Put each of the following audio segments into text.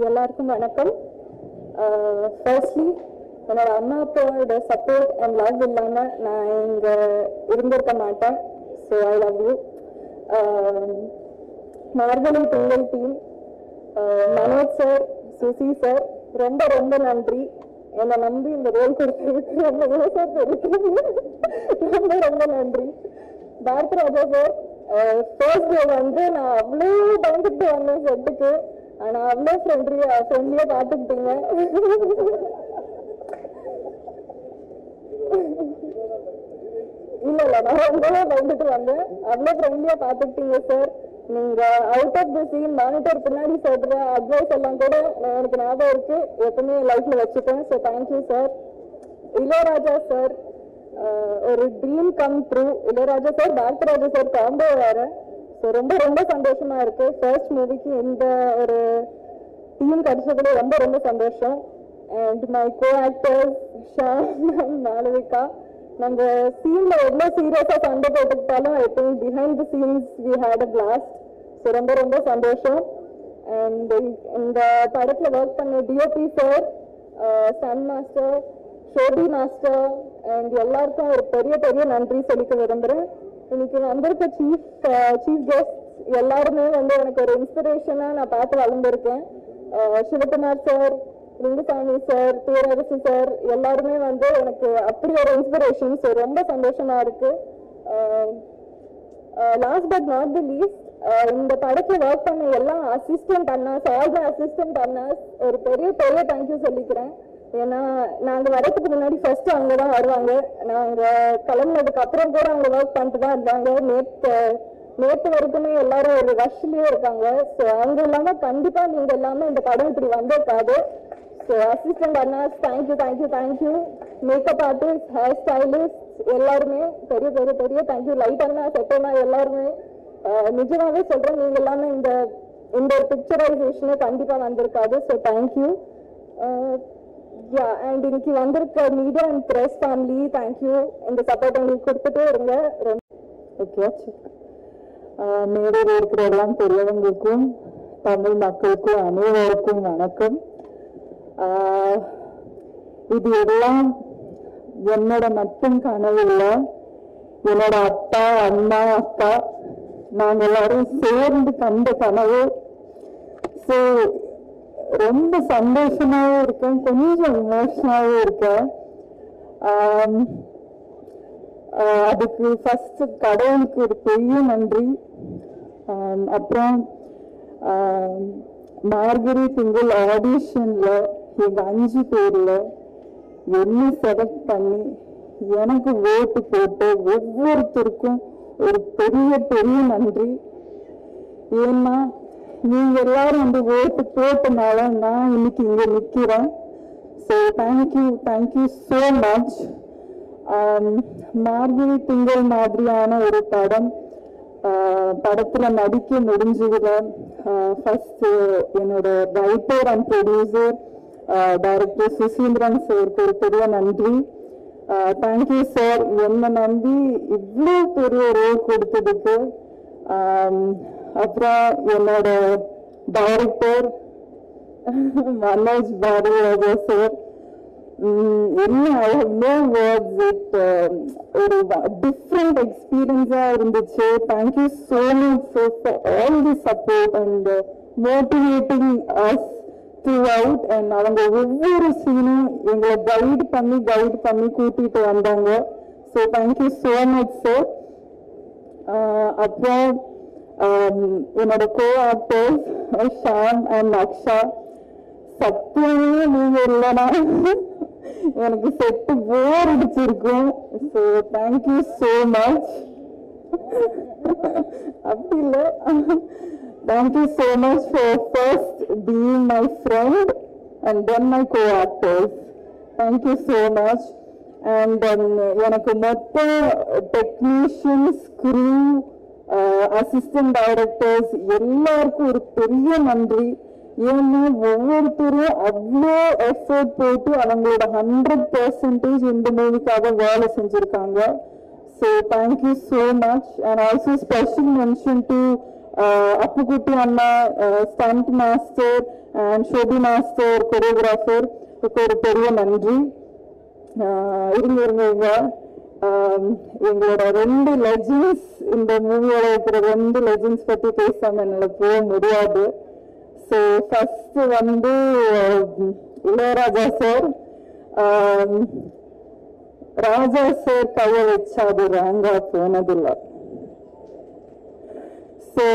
எல்லாருக்கும் வணக்கம் ஃபர்ஸ்ட்லி என்னோட அம்மா அப்பாவோட சப்போர்ட் அண்ட் லவ் இல்லாம நான் இங்க இருந்திருக்க மாட்டேன் so I love you Margazhi Pongal team Manoj sir Susi sir ரொம்ப ரொம்ப நன்றி என்னை நம்பி இந்த ரோல் கொடுத்ததுக்கு ரொம்ப ரொம்ப சார் ரொம்ப ரொம்ப நன்றி Bharath Raja sir first day வந்து நான் அவ்வளோ பயந்துட்டு வந்தேன் செட்டுக்கு ஆனா அவ்வளோ ஃப்ரெண்ட்லியா ஃப்ரெண்ட்லியா பார்த்துக்கிட்டீங்க இல்ல இல்ல நான் ரொம்பவே பயந்துட்டு வந்தேன் அவ்வளோ ஃப்ரெண்ட்லியா பார்த்துக்கிட்டீங்க சார் நீங்க out of the scene monitor பின்னாடி சொல்ற அட்வைஸ் எல்லாம் கூட நான் எனக்கு ஞாபகம் இருக்கு எப்பவுமே லைஃப்ல வச்சுப்பேன் so thank you sir Ilaiyaraaja sir ஒரு dream come true Ilaiyaraaja sir பாக்தராஜா சார் காம்போ வேற ஸோ ரொம்ப ரொம்ப சந்தோஷமா இருக்கு ஃபர்ஸ்ட் மூவிக்கு இந்த ஒரு டீம் கிடைச்சதுல ரொம்ப ரொம்ப சந்தோஷம் and my co actors Shaam Malavika நாங்க சீன்ல எவ்வளவு சீரியஸா சண்டை போட்டுக்கிட்டாலும் I think behind the scenes we had a blast so ரொம்ப ரொம்ப சந்தோஷம் அண்ட் இந்த படத்துல ஒர்க் பண்ண டிஓபி சார் சன் மாஸ்டர் ஷோபி மாஸ்டர் அண்ட் எல்லாருக்கும் ஒரு பெரிய பெரிய நன்றி சொல்லிக்க விரும்புறேன் இன்னைக்கு வந்திருக்க சீஃப் சீஃப் கெஸ்ட் எல்லாருமே வந்து எனக்கு ஒரு இன்ஸ்பிரேஷனா நான் பார்த்து வளர்ந்துருக்கேன் அஹ் Sivakumar sir Lingusamy sir Perarasu sir எல்லாருமே வந்து எனக்கு அப்படி ஒரு இன்ஸ்பிரேஷன் ஸோ ரொம்ப சந்தோஷமா இருக்கு last but not the least இந்த படத்துல ஒர்க் பண்ண எல்லா அசிஸ்டன்ட் அண்ணாஸ் ஆல் த அசிஸ்டன்ட் அண்ணாஸ் ஒரு பெரிய பெரிய தேங்க்யூ சொல்லிக்கிறேன் ஏன்னா நாங்க வரதுக்கு முன்னாடி ஃபர்ஸ்ட் அவங்க தான் வருவாங்க நாங்க கிளம்புனதுக்கு அப்புறம் கூட அவங்க ஒர்க் பண்ணிட்டு தான் இருந்தாங்க நேத்து நேத்து வரைக்குமே எல்லாரும் ஒரு ரஷ்லயே இருக்காங்க ஸோ அவங்க இல்லாம கண்டிப்பா நீங்க எல்லாமே இந்த படம் இப்படி வந்திருக்காது ஸோ அசிஸ்டன்ட் அண்ணாஸ் thank you thank you thank you makeup artist hair stylist எல்லாருமே பெரிய பெரிய பெரிய தேங்க்யூ லைட் அண்ணா செட் அண்ணா எல்லாருமே ஆஹ் நிஜமாவே சொல்றேன் நீங்க எல்லாமே இந்த இந்த ஒரு பிக்சரைசேஷனே கண்டிப்பா வந்திருக்காது ஸோ தேங்க்யூ யா அண்ட் இன்னைக்கு வந்திருக்க media and press family thank you இந்த சப்போர்ட் எங்களுக்கு கொடுத்துட்டே இருங்க ஓகே மேடையில் இருக்கிற எல்லாம் பெரியவங்களுக்கும் தமிழ் மக்களுக்கும் அனைவருக்கும் வணக்கம் ஆஹ் இது எல்லாம் என்னோட மட்டும் கனவு இல்லை என்னோட அப்பா அம்மா அக்கா நாங்க எல்லாரும் சேர்ந்து கண்ட கனவு ஸோ ரொம்ப சந்தோஷமாவும் இருக்கேன் கொஞ்சம் இமோஷனாவும் இருக்கேன் ஆம், ஆஹ் அதுக்கு ஃபர்ஸ்ட் கடவுளுக்கு ஒரு பெரிய நன்றி ஆம், அப்புறம் ஆம், மார்கரி திங்கள் ஆடிஷன்ல எங்க அஞ்சு பேர்ல என்ன செலக்ட் பண்ணி எனக்கு ஓட்டு போட்டு ஒவ்வொருத்தருக்கும் ஒரு பெரிய பெரிய நன்றி ஏன்னா நீங்க எல்லாரும் வந்து ஓட்டு போட்டனால நான் இன்னைக்கு இங்க நிக்கிறேன் so thank you thank you so much Margazhi Thingal மாதிரியான ஒரு படம் ஆஹ் படத்துல நடிக்க முடிஞ்சதுல ஃபர்ஸ்ட் என்னோட writer and producer director Suseenthiran சாருக்கு ஒரு பெரிய நன்றி தேங்க்யூ சார் என்னை நம்பி இவ்வளோ பெரிய ரோல் கொடுத்ததுக்கு ஆம், அப்புறம் என்னோட டைரக்டர் மனோஜ் பாரதிராஜா சார் என்ன I have no words it ஒரு டிஃப்ரெண்ட் எக்ஸ்பீரியன்ஸா இருந்துச்சு thank you so much for all the support and motivating us throughout and அவங்க ஒவ்வொரு சீனும் எங்களை கைடு பண்ணி கைடு பண்ணி கூட்டிட்டு வந்தாங்க so thank you so much sir அப்புறம் ஆம், என்னோட co actors Shaam and Aksha சத்தியமே நீங்க இல்லைனா எனக்கு செட்டு போர் அடிச்சிருக்கும் ஸோ தேங்க்யூ ஸோ மச் அப்படி இல்லை thank you so much for first being my friend and then my co actors thank you so much and எனக்கு மொத்த டெக்னீஷியன்ஸ் க்ரூ அசிஸ்டன்ட் டைரக்டர்ஸ் எல்லாருக்கும் ஒரு பெரிய நன்றி ஏன்னா ஒவ்வொருத்தரும் அவ்வளோ எஃபர்ட் போட்டு அவங்களோட ஹண்ட்ரட் பர்சன்டேஜ் இந்த மூவிக்காக வேலை செஞ்சிருக்காங்க so thank you so much and also special mention to Appukutty அண்ணா stunt master and Shobi master choreographer ஒரு பெரிய நன்றி ஆஹ் இருங்க இருங்க இருங்க ஆம், எங்களோட ரெண்டு லெஜண்ட்ஸ் இந்த மூவியோட இருக்கிற ரெண்டு லெஜண்ட்ஸ் பத்தி பேசாம என்னால போக முடியாது ஸோ ஃபர்ஸ்ட் வந்து ஆஹ், இளையராஜா சார் ராஜா சார் கைய வச்சு அது ராங்கா போனதில்லை ஸோ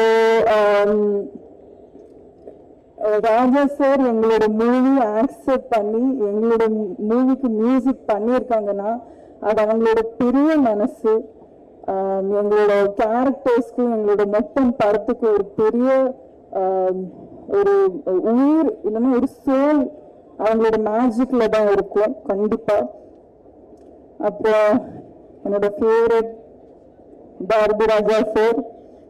ராஜா சார் எங்களோட மூவி ஆக்செப்ட் பண்ணி எங்களோட மூவிக்கு மியூசிக் பண்ணியிருக்காங்கன்னா அது அவங்களோட பெரிய மனசு ஆம், எங்களோட கேரக்டர்ஸ்க்கும் எங்களோட மொத்தம் படத்துக்கு ஒரு பெரிய ஆம், ஒரு உயிர் இல்லைன்னா ஒரு சோல் அவங்களோட மேஜிக்ல தான் இருக்கும் கண்டிப்பா அப்புறம் என்னோட ஃபேவரட் பாரதி ராஜா சார்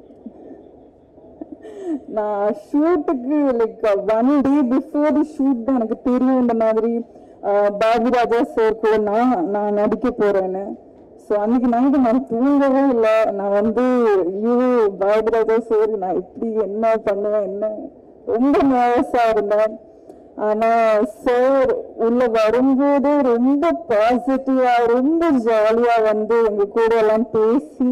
நான் ஷூட்டுக்கு like one day before the shoot தான் எனக்கு தெரியும் இந்த மாதிரி ஆஹ், பாபு ராஜா சார் கூட நான் நான் நடிக்க போறேன்னு ஸோ அன்னைக்கு நைட்டு நான் தூங்கவே இல்லை நான் வந்து ஐயோ பாபு ராஜா சார் நான் எப்படி என்ன பண்ணுவேன் என்ன ரொம்ப நர்வஸா இருந்தேன் ஆனா சார் உள்ள வரும்போது ரொம்ப பாசிட்டிவா ரொம்ப ஜாலியா வந்து எங்க கூட எல்லாம் பேசி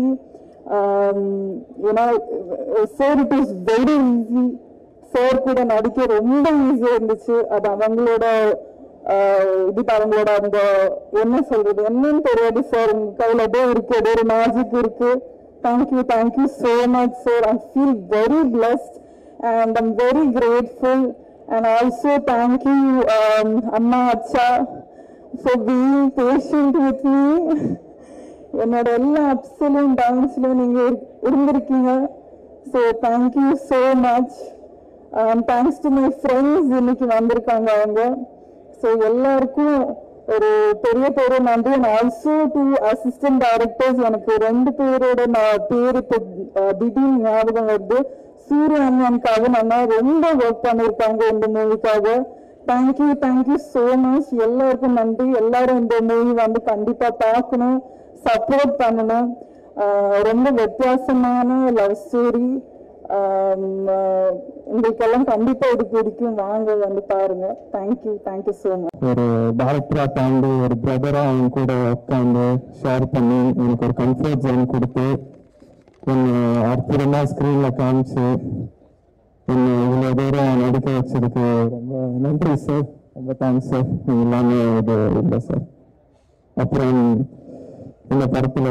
ஏன்னா sir it is very easy sir கூட நடிக்க ரொம்ப ஈஸியா இருந்துச்சு அது அவங்களோட ஆஹ் இது அவங்களோட அந்த என்ன சொல்றது என்னன்னு தெரியாது சார் உங்க கையில ஏதோ இருக்கு ஏதோ ஒரு மேஜிக் இருக்கு thank you thank you so much sir I feel very blessed and I'm very grateful and also thank you um, Amma Acha for being patient with me என்னோட எல்லா அப்ஸ்லையும் டவுன்ஸ்லையும் நீங்க இரு- இருந்திருக்கீங்க so thank you so much thanks to my friends இன்னைக்கு வந்திருக்காங்க அவங்க so எல்லாருக்கும் ஒரு பெரிய பெரிய நன்றி and also to assistant directors எனக்கு ரெண்டு பேரோட நான் பேர் இப்போ அஹ், திடீர்னு ஞாபகம் வருது சூரிய அண்ணனுக்காக நம்ம ரொம்ப ஒர்க் பண்ணியிருக்காங்க இந்த மூவிக்காக தேங்க்யூ தேங்க்யூ ஸோ மச் எல்லாருக்கும் நன்றி எல்லாரும் இந்த மூவி வந்து கண்டிப்பா பார்க்கணும் சப்போர்ட் பண்ணணும் ஆஹ் ரொம்ப வித்தியாசமான லவ் ஸ்டோரி உங்களுக்கெல்லாம் கண்டிப்பா இது பிடிக்கும் வாங்க வந்து பாருங்க தேங்க்யூ தேங்க்யூ ஸோ மச் ஒரு டேரக்டரா தாண்டி ஒரு பிரதரா அவங்க கூட உட்காந்து ஷேர் பண்ணி எனக்கு ஒரு கம்ஃபர்ட் ஜோன் கொடுத்து என்னை அற்புதமா ஸ்க்ரீன்ல காமிச்சு என்னை இவ்வளோ தூரம் நடிக்க வச்சதுக்கு ரொம்ப நன்றி சார் ரொம்ப தேங்க்ஸ் சார் நீங்க எல்லாமே இது இல்லை சார் அப்புறம் இந்த படத்துல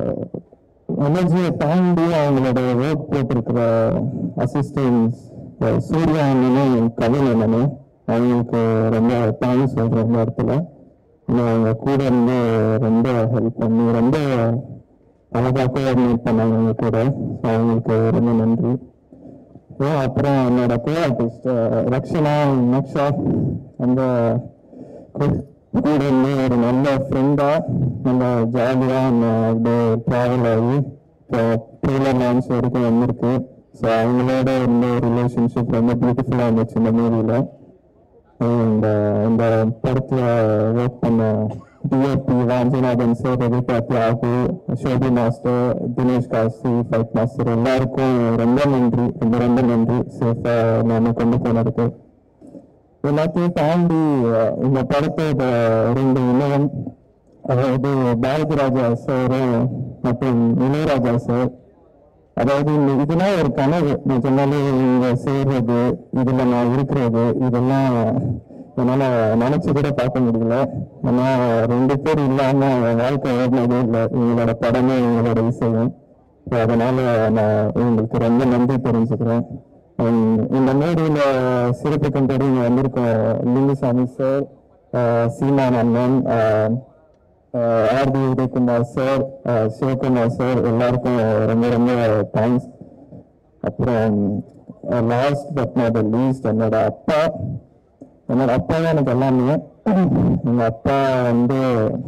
எனர்ஜியை தாண்டி அவங்களோட ஒர்க் போட்டிருக்கிற அசிஸ்டன்ஸ் சூர்யா அண்ணனும் கவின் அண்ணனும் அவங்களுக்கு ரொம்ப தேங்க்ஸ் சொல்றேன் இந்த இடத்துல இன்னும் அவங்க கூட இருந்து ரொம்ப ஹெல்ப் பண்ணி ரொம்ப அழகா கோஆர்டினேட் பண்ணாங்க அவங்க கூட So அவங்களுக்கு ரொம்ப நன்றி ஓ அப்புறம் என்னோட கோ ஆர்டிஸ்ட் ரக்ஷனா நக்ஷா ரொம்ப கூட கூட இருந்து ஒரு நல்ல ஃப்ரெண்டா நல்ல ஜாலியா அப்படியே ட்ராவல் ஆகி இப்போ ட்ரெய்லர் லான்ச் வரைக்கும் வந்திருக்கு ஸோ அவங்களோட இருந்த ரிலேஷன்ஷிப் ரொம்ப பியூட்டிஃபுல்லா இருந்துச்சு இந்த மூவில இந்த இந்த படத்துல ஒர்க் பண்ண DOP Vanchinathan sir Ravika Thiyagu Shobi master Dinesh Kasi fight master எல்லாருக்கும் ரொம்ப நன்றி ரொம்ப ரொம்ப நன்றி சேஃபா நாம கொண்டு போனதுக்கு எல்லாத்தையும் தாண்டி அஹ், இந்த படத்தோட ரெண்டு இணையம் அதாவது பாரதி ராஜா சாரும் மற்றும் இளையராஜா சார் அதாவது இந்த இதெல்லாம் ஒரு கனவு நிஜமாலே இங்க சேர்றது இதுல நான் இருக்கிறது இதெல்லாம் என்னால நினைச்சு கூட பார்க்க முடியல ஏன்னா ரெண்டு பேர் இல்லாம என் வாழ்க்கை ஓடினதே இல்லை இவங்களோட படமும் இவங்களோட இசையும் So அதனால நான் உங்களுக்கு ரொம்ப நன்றி தெரிஞ்சுக்கிறேன் And இந்த மேடையில சிறப்பு கண்டறி இங்க வந்திருக்கோம் லிங்குசாமி சார் சீமான் அண்ணன் ஆஹ், R T Udhayakumar sir Sivakumar sir எல்லாருக்கும் ரொம்ப ரொம்ப தேங்க்ஸ் அப்புறம் லாஸ்ட் பட் நாட் லீஸ்ட் என்னோட அப்பா என்னோட அப்பா தான் எனக்கு எல்லாமே எங்க அப்பா வந்து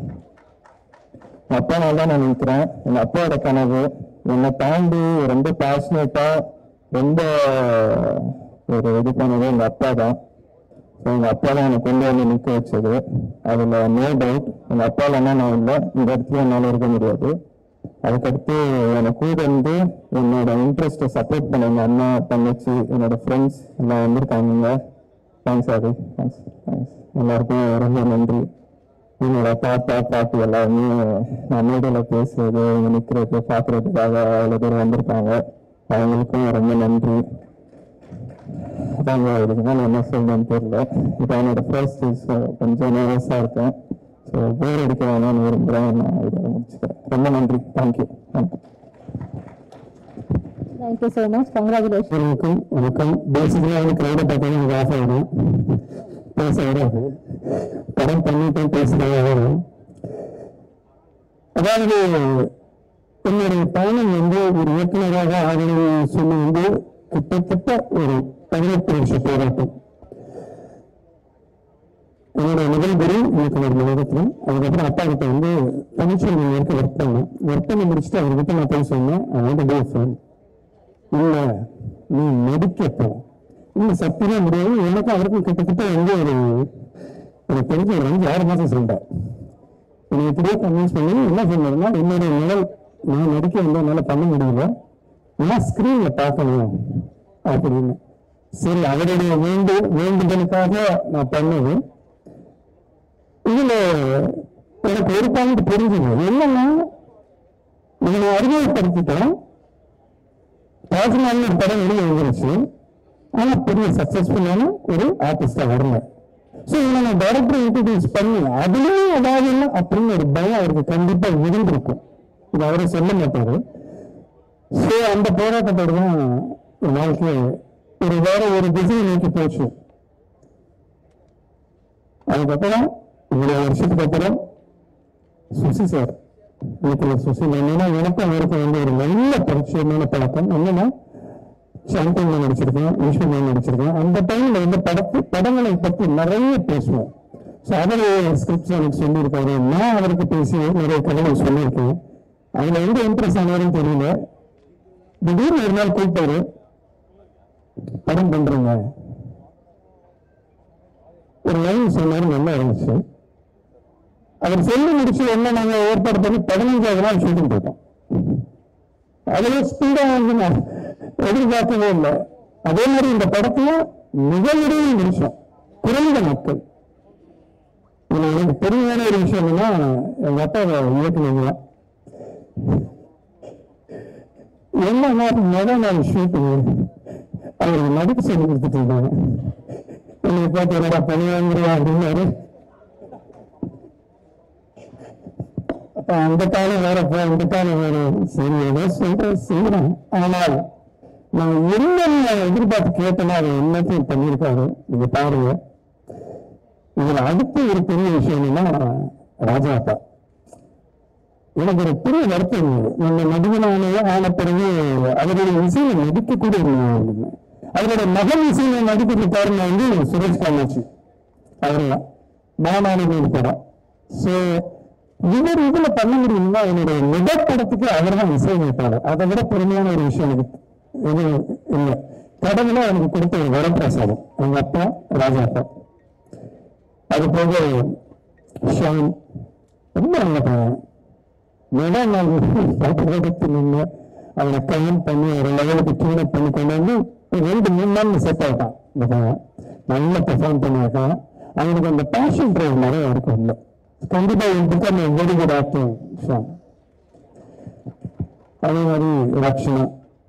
எங்க அப்பா தான் நான் நினைக்கிறேன் எங்க அப்பாவோட கனவு என்னை தாண்டி ரொம்ப பேஷனேட்டா ரொம்ப ஒரு இது பண்ணது எங்க அப்பா தான் ஸோ எங்க அப்பா தான் என்னை கொண்டு வந்து நிற்க வச்சது அதுல நோ டவுட் எங்க அப்பா இல்லைன்னா நான் இல்லை இந்த இடத்துல என்னால இருக்க முடியாது அதுக்கடுத்து எனக்கு கூட இருந்து என்னோட இன்ட்ரெஸ்ட்டை சப்போர்ட் பண்ண எங்க அண்ணா தங்கச்சி என்னோட ஃப்ரெண்ட்ஸ் எல்லாம் வந்திருக்காங்க தேங்க்ஸ் ஆதி தேங்க்ஸ் தேங்க்ஸ் எல்லாருக்கும் ரொம்ப நன்றி என்னோட தாத்தா பாட்டி எல்லாருமே நான் மேடையில் பேசுறது இங்க நிற்கிறது பார்க்கறதுக்காக அவ்வளோ பேர் வந்திருக்காங்க அவங்களுக்கும் ரொம்ப நன்றி அதாங்க இதுக்கு மேலே என்ன சொல்லணும்னு தெரியல இப்போ என்னோட ஃபர்ஸ்ட் ஸோ கொஞ்சம் நர்வஸாக இருக்கேன் ஸோ போர் அடிக்க வேணாம்னு விரும்புகிறேன் நான் இதை முடிச்சுக்கிறேன் ரொம்ப நன்றி thank you thank you thank you so much congratulation வணக்கம் வணக்கம் பேசிக்கலாக எனக்கு க்ரௌடை பார்த்தீங்கன்னா எனக்கு ஆசை வரும் பேச வராது படம் பண்ணிட்டு பேசுறதா வரும் அதாவது என்னுடைய பயணம் வந்து ஒரு இயக்குநராக ஆகணும்னு சொல்லி வந்து கிட்டத்தட்ட ஒரு பதினெட்டு வருஷ போராட்டம் என்னோட முதல் குரு எனக்கு ஒரு நிலையத்தில் அதுக்கப்புறம் அப்பா கிட்ட வந்து தமிழ்ச்சொல்லி வரைக்கும் ஒர்க் பண்ணேன் ஒர்க் பண்ணி முடிச்சுட்டு அவர்கிட்ட நான் போய் சொன்னேன் அவன் டே ஃபோன் இல்ல நீ நடிக்கப்போ இல்ல சத்தியமா முடியாது எனக்கும் அவருக்கும் கிட்டத்தட்ட வந்து ஒரு ஒரு தெரிஞ்ச ஒரு அஞ்சு ஆறு மாசம் சொல்லிட்டேன் என்னை இப்படியே கன்வின்ஸ் பண்ணி என்ன சொன்னாருன்னா என்னுடைய நிழல் நான் நடிக்க வந்து என்னால பண்ண முடியல நான் ஸ்கிரீன்ல பார்க்கணும் அப்படின்னு சரி அவருடைய வேண்டு வேண்டுதலுக்காக நான் பண்ணது இதுல எனக்கு ஒரு பாயிண்ட் புரிஞ்சுது என்னன்னா இவனை அறிமுகப்படுத்திட்டேன் தாஜ்மஹால் ஒரு படம் வெளியே வந்துருச்சு ஆனா பெரிய சக்சஸ்ஃபுல்லான ஒரு ஆர்டிஸ்டா வரல ஸோ இவனை நான் டைரக்டர் இன்ட்ரடியூஸ் பண்ணி அதுலயும் ஏதாவது இல்லை அப்படின்னு ஒரு பயம் அவருக்கு கண்டிப்பா இருந்திருக்கும் இது அவரை சொல்ல மாட்டாரு ஸோ அந்த போராட்டத்தோட தான் என் வாழ்க்கை ஒரு வேற ஒரு திசையை நோக்கி போச்சு அதுக்கப்புறம் இவ்வளவு வருஷத்துக்கு அப்புறம் சுசி சார் எனக்கு சுசி என்னன்னா எனக்கும் அவருக்கும் வந்து ஒரு நல்ல பரிச்சயமான பழக்கம் என்னன்னா சாம்பியன்ல நடிச்சிருக்கேன் ஈஸ்வரன் நடிச்சிருக்கேன் அந்த டைம்ல வந்து படத்து படங்களை பத்தி நிறைய பேசுவோம் ஸோ அவர் ஸ்கிரிப்ட்ஸ் எனக்கு சொல்லியிருக்காரு நான் அவருக்கு பேசி நிறைய கதைகள் சொல்லியிருக்கேன் அதுல எங்க இன்ட்ரெஸ்ட் ஆனவரும் தெரியல திடீர்னு ஒரு நாள் கூப்பிட்டாரு படம் பண்றேங்க ஒரு லைன் சொன்னாரு நல்லா இருந்துச்சு அவர் சொல்லி முடிச்சு என்ன நாங்க ஏற்பாடு பண்ணி பதினஞ்சாவது நாள் ஷூட்டிங் போயிட்டோம் அதுல ஸ்பீடா வந்து நான் எதிர்பார்க்கவே இல்லை அதே மாதிரி இந்த படத்துல மிக விரைவில் முடிச்சோம் குறைந்த நாட்கள் இதுல எனக்கு பெரியமான ஒரு விஷயம் என்னன்னா எங்க அப்பா இயக்குனீங்க என்னன்னா முதல் நாள் ஷூட்டிங் அவருக்கு நடிப்பு சொல்லி கொடுத்துட்டு இருந்தாங்க என்னை பார்த்து என்னடா பணி வாங்குறியா அப்படின்னாரு அப்ப அந்த காலம் வேறப்ப இந்த காலம் வேற சரி ஏதோ சொல்ற செய்யறேன் ஆனால் நான் என்ன எதிர்பார்த்து கேட்டேன்னா அதை எல்லாத்தையும் பண்ணியிருக்காரு நீங்க பாருங்க இதுல அடுத்து ஒரு பெரிய விஷயம் என்னன்னா ராஜா அப்பா எனக்கு ஒரு பெரிய வருத்தம் இருந்தது நம்ம நடிகனானே ஆன பிறகு அவருடைய இசையில நடிக்கக்கூடிய ஒரு அவருடைய மகன் இசையில நடிக்கிறது காரணம் வந்து சுரேஷ் காமாட்சி அவர்தான் மாநாடு படம் ஸோ இவர் இதுல பண்ண முடியும்னா என்னுடைய முதல் படத்துக்கு அவர் தான் இசையமைப்பாளர் அதை விட பெருமையான ஒரு விஷயம் எனக்கு இது இல்லை கடவுளை எனக்கு கொடுத்த ஒரு வரப்பிரசாதம் எங்க அப்பா ராஜா அப்பா அது போக ஷான் ரொம்ப நல்ல பையன் முதல் நாள் பாட்டு நின்று அவனை கமெண்ட் பண்ணி ஒரு லெவலுக்கு டியூன் பண்ணி கொண்டு வந்து ஒரு ரெண்டு மூணு நாள் செட் ஆகிட்டான் இந்த பையன் நல்ல பெர்ஃபார்ம் பண்ணியிருக்கான் அவனுக்கு அந்த பேஷன் ட்ரைவ் நிறைய இருக்கும் இல்லை கண்டிப்பா become very good acting Shaan அதே மாதிரி ரக்ஷனா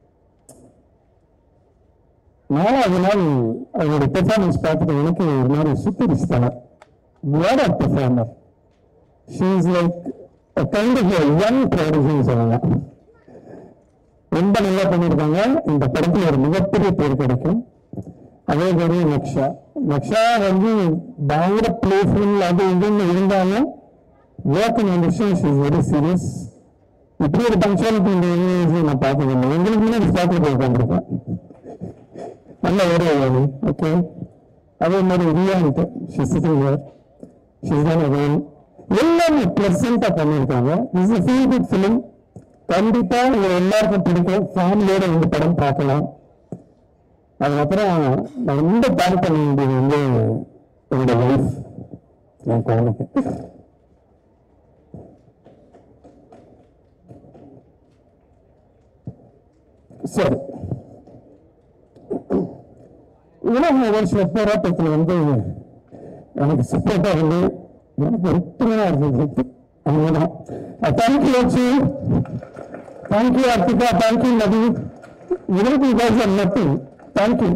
நாலாவது நாள் அவருடைய பெர்ஃபார்மன்ஸ் பார்த்துட்டு எனக்கு ஒரு மாதிரி சுத்தரிச்சிட்டாங்க what a performer she is like kind of young ப்ராடிஜின்னு சொல்லலாம் ரொம்ப நல்லா பண்ணியிருக்காங்க இந்த படத்துல ஒரு மிகப்பெரிய பேர் கிடைக்கும் அதே மாதிரி நக்ஷா நக்ஷா வந்து பயங்கர பிளேஃபுல் அது இதுன்னு இருந்தாலும் ஒர்க்கிங் அந்த விஷயம் இஸ் வெரி சீரியஸ் இப்படி ஒரு பங்க்சுவாலிட்டி இந்த யூனிவர்சிட்டி நான் பார்த்தது இல்லை எங்களுக்கு முன்னாடி ஸ்டார்ட்ல போய் உட்காந்துருக்கேன் நல்ல ஒரு ஓகே அதே மாதிரி ரியான்ட் she sitting here she is தான் அகேன் எல்லாமே பிளசண்டா பண்ணியிருக்காங்க is a feel good film கண்டிப்பா உங்க எல்லாருக்கும் பிடிக்கும் ஃபேமிலியோட இந்த படம் பார்க்கலாம் அதுக்கப்புறம் நான் ரொம்ப தேங்க் பண்ண வேண்டியது வந்து என்னோட லைஃப் என் குழந்தைக்கு சரி இதெல்லாம் ஒரு சில போராட்டத்தில் வந்து எனக்கு சப்போர்ட்டாக இருந்து எனக்கு ஒற்றுமையாக இருந்தது அவ்வளோதான் தேங்க்யூ வச்சு தேங்க்யூ அர்த்திகா தேங்க்யூ நதி இருபது தௌசண்ட் நத்திங் தேங்க்யூ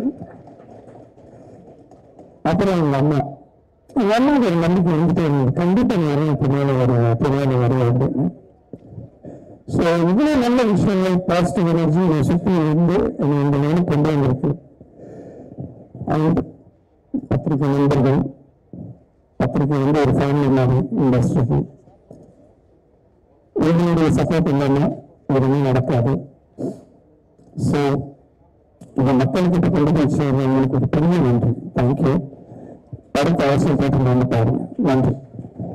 அப்புறம் எங்கள் அம்மா எங்கள் அம்மாவுக்கு ஒரு நம்பிக்கை வந்துட்டே இருந்தது கண்டிப்பாக நீ வரணும் பின்னால வருவேன் பின்னால வருவேன் அப்படின்னு ஸோ இவ்வளோ நல்ல விஷயங்கள் பாசிட்டிவ் எனர்ஜி என்னை சுற்றி இருந்து என்னை இந்த நிலைக்கு கொண்டு வந்திருக்கு அண்ட் பத்திரிகை நண்பர்கள் பத்திரிகை வந்து ஒரு ஃபேமிலி மாதிரி இண்டஸ்ட்ரிக்கு இவங்களுடைய சப்போர்ட் இல்லாமல் எதுவுமே நடக்காது ஸோ இதை மக்கள்கிட்ட கொண்டு போய் சேர்ந்து உங்களுக்கு ஒரு பெரிய நன்றி தேங்க்யூ படத்தை அவசியம் கேட்டு வந்து பாருங்க நன்றி